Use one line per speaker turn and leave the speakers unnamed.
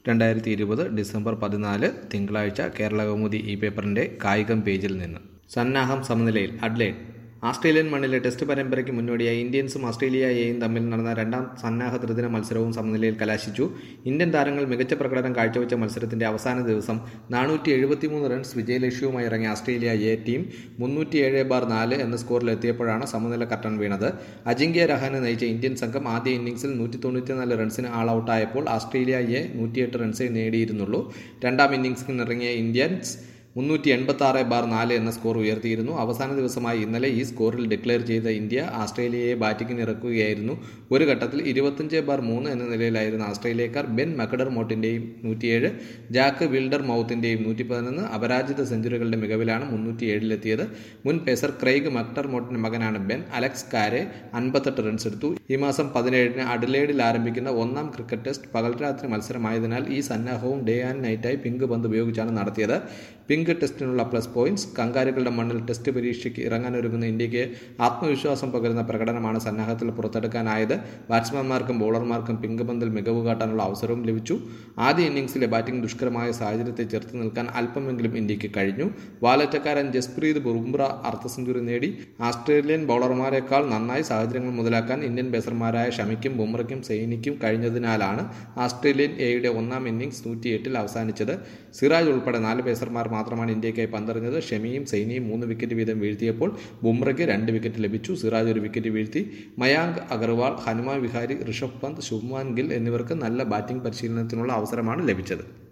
രണ്ടായിരത്തി ഇരുപത് ഡിസംബർ പതിനാല് തിങ്കളാഴ്ച കേരള കൗമുദി ഈ പേപ്പറിന്റെ കായികം പേജിൽ നിന്ന് സന്നാഹം സമനിലയിൽ അഡ്ലേഡ് ആസ്ട്രേലിയൻ മണ്ണിലെ ടെസ്റ്റ് പരമ്പരയ്ക്ക് മുന്നോടിയായി ഇന്ത്യൻസും ഓസ്ട്രേലിയയും തമ്മിൽ നടന്ന രണ്ടാം സന്നാഹ ത്രിദിന മത്സരവും സമനിലയിൽ കലാശിച്ചു ഇന്ത്യൻ താരങ്ങൾ മികച്ച പ്രകടനം കാഴ്ചവെച്ച മത്സരത്തിന്റെ അവസാന ദിവസം നാനൂറ്റി എഴുപത്തിമൂന്ന് റൺസ് വിജയലക്ഷ്യവുമായി ഇറങ്ങിയ ഓസ്ട്രേലിയ എ ടീം മുന്നൂറ്റിയേഴ് ബാർ നാല് എന്ന സ്കോറിൽ എത്തിയപ്പോഴാണ് സമനില കർട്ടൻ വീണത് അജിങ്ക്യ രഹാനെ നയിച്ച ഇന്ത്യൻ സംഘം ആദ്യ ഇന്നിംഗ്സിൽ നൂറ്റി തൊണ്ണൂറ്റിനാല് റൺസിന് ആൾ ഔട്ടായപ്പോൾ ഓസ്ട്രേലിയ എ നൂറ്റിയെട്ട് റൺസേ നേടിയിരുന്നുള്ളൂ രണ്ടാം ഇന്നിംഗ്സിനിറങ്ങിയ ഇന്ത്യൻസ് മുന്നൂറ്റി എൺപത്തി ആറ് ബാർ നാല് എന്ന സ്കോർ ഉയർത്തിയിരുന്നു അവസാന ദിവസമായി ഇന്നലെ ഈ സ്കോറിൽ ഡിക്ലെയർ ചെയ്ത ഇന്ത്യ ഓസ്ട്രേലിയയെ ബാറ്റിംഗിന് ഇറക്കുകയായിരുന്നു ഒരു ഘട്ടത്തിൽ ഇരുപത്തഞ്ച് ബാർ മൂന്ന് എന്ന നിലയിലായിരുന്ന ഓസ്ട്രേലിയക്കാർ ബെൻ മക്കഡർ മോട്ടിന്റെയും നൂറ്റിയേഴ് ജാക്ക് വിൽഡർ മൗത്തിന്റെയും നൂറ്റി പതിനൊന്ന് അപരാജിത സെഞ്ചുറികളുടെ മികവിലാണ് മുന്നൂറ്റിയേഴിലെത്തിയത് മുൻ പേസർ ക്രൈഗ് മക്ടർ മോട്ടിന്റെ മകനാണ് ബെൻ അലക്സ് കാരെ അൻപത്തെട്ട് റൺസ് എടുത്തു ഈ മാസം പതിനേഴിന് അഡലേഡിൽ ആരംഭിക്കുന്ന ഒന്നാം ക്രിക്കറ്റ് ടെസ്റ്റ് പകൽരാത്രി മത്സരമായതിനാൽ ഈ സന്നാഹവും ഡേ ആൻഡ് നൈറ്റായി പിങ്ക് പന്ത് ഉപയോഗിച്ചാണ് നടത്തിയത് പിങ്ക് ടെസ്റ്റിനുള്ള പ്ലസ് പോയിന്റ്സ് കങ്കാരുകളുടെ മണ്ണിൽ ടെസ്റ്റ് പരീക്ഷയ്ക്ക് ഇറങ്ങാനൊരുങ്ങുന്ന ഇന്ത്യക്ക് ആത്മവിശ്വാസം പകരുന്ന പ്രകടനമാണ് സന്നാഹത്തിൽ പുറത്തെടുക്കാനായത് ബാറ്റ്സ്മാൻമാർക്കും ബൗളർമാർക്കും പിങ്ക് പന്തിൽ മികവ് കാട്ടാനുള്ള അവസരവും ലഭിച്ചു ആദ്യ ഇന്നിംഗ്സിലെ ബാറ്റിംഗ് ദുഷ്കരമായ സാഹചര്യത്തെ ചെറുത്ത് നിൽക്കാൻ അല്പമെങ്കിലും ഇന്ത്യക്ക് കഴിഞ്ഞു വാലറ്റക്കാരൻ ജസ്പ്രീത് ബുംറ അർദ്ധ സെഞ്ചുറി നേടി ആസ്ട്രേലിയൻ ബൗളർമാരെക്കാൾ നന്നായി സാഹചര്യങ്ങൾ മുതലാക്കാൻ ഇന്ത്യൻ പേസർമാരായ ഷമിക്കും ബുംറയ്ക്കും സൈനിക്കും കഴിഞ്ഞതിനാലാണ് ആസ്ട്രേലിയൻ എയുടെ ഒന്നാം ഇന്നിംഗ്സ് നൂറ്റിയെട്ടിൽ അവസാനിച്ചത് സിറാജ് ഉൾപ്പെടെ നാല് പേസർമാർ മാത്രമാണ് ഇന്ത്യക്കായി പന്തെറിഞ്ഞത് ഷമിയും സൈനിയും മൂന്ന് വിക്കറ്റ് വീതം വീഴ്ത്തിയപ്പോൾ ബുംറയ്ക്ക് രണ്ട് വിക്കറ്റ് ലഭിച്ചു സിറാജ് ഒരു വിക്കറ്റ് വീഴ്ത്തി മയാങ്ക് അഗർവാൾ ഹനുമാൻ വിഹാരി ഋഷഭ് പന്ത് ശുഭ്മാൻ ഗിൽ എന്നിവർക്ക് നല്ല ബാറ്റിംഗ് പരിശീലനത്തിനുള്ള അവസരമാണ് ലഭിച്ചത്